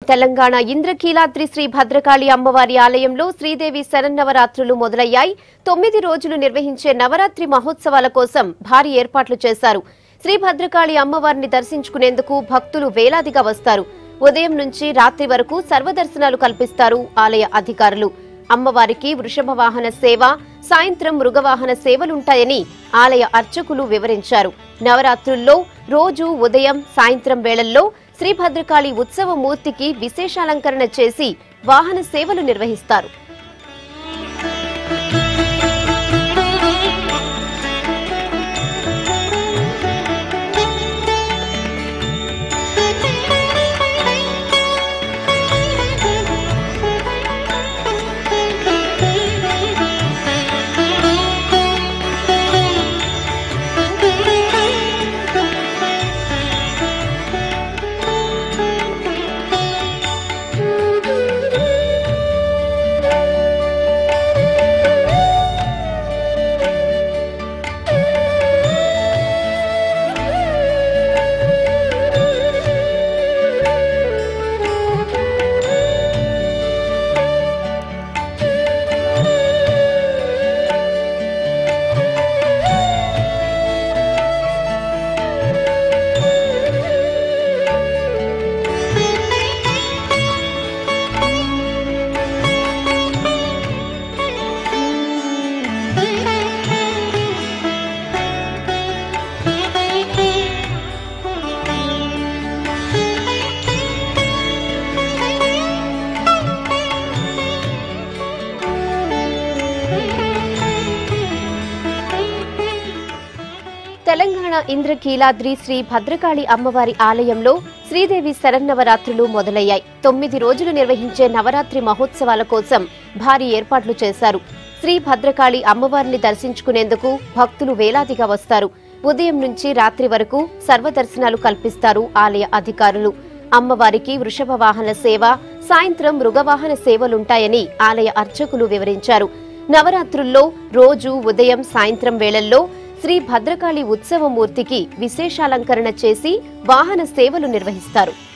తెలంగాణ ఇంద్రకీలాద్రి శ్రీ భద్రకాళి అమ్మవారి ఆలయంలో శ్రీదేవి శరన్నవరాత్రులు మొదలయ్యాయి తొమ్మిది రోజులు నిర్వహించే నవరాత్రి మహోత్సవాల కోసం భారీ ఏర్పాట్లు చేశారు శ్రీ భద్రకాళి అమ్మవారిని దర్శించుకునేందుకు భక్తులు వేలాదిగా వస్తారు ఉదయం నుంచి రాత్రి వరకు సర్వదర్శనాలు కల్పిస్తారు ఆలయ అధికారులు అమ్మవారికి వృషభ వాహన సేవ సాయంత్రం మృగవాహన సేవలుంటాయని ఆలయ అర్చకులు వివరించారు నవరాత్రుల్లో రోజు ఉదయం సాయంత్రం వేళల్లో శ్రీ భద్రకాళి ఉత్సవ మూర్తికి విశేషాలంకరణ చేసి వాహన సేవలు నిర్వహిస్తారు తెలంగాణ ఇంద్రకీలాద్రి శ్రీ భద్రకాళి అమ్మవారి ఆలయంలో శ్రీదేవి శరన్నవరాత్రులు మొదలయ్యాయి తొమ్మిది రోజులు నిర్వహించే నవరాత్రి మహోత్సవాల కోసం భారీ ఏర్పాట్లు చేశారు శ్రీ భద్రకాళి అమ్మవారిని దర్శించుకునేందుకు భక్తులు వేలాదిగా వస్తారు ఉదయం నుంచి రాత్రి వరకు సర్వదర్శనాలు కల్పిస్తారు ఆలయ అధికారులు అమ్మవారికి వృషభ వాహన సేవ సాయంత్రం మృగవాహన సేవలుంటాయని ఆలయ అర్చకులు వివరించారు నవరాత్రుల్లో రోజు ఉదయం సాయంత్రం వేళల్లో శ్రీ భద్రకాళి ఉత్సవమూర్తికి విశేషాలంకరణ చేసి వాహన సేవలు నిర్వహిస్తారు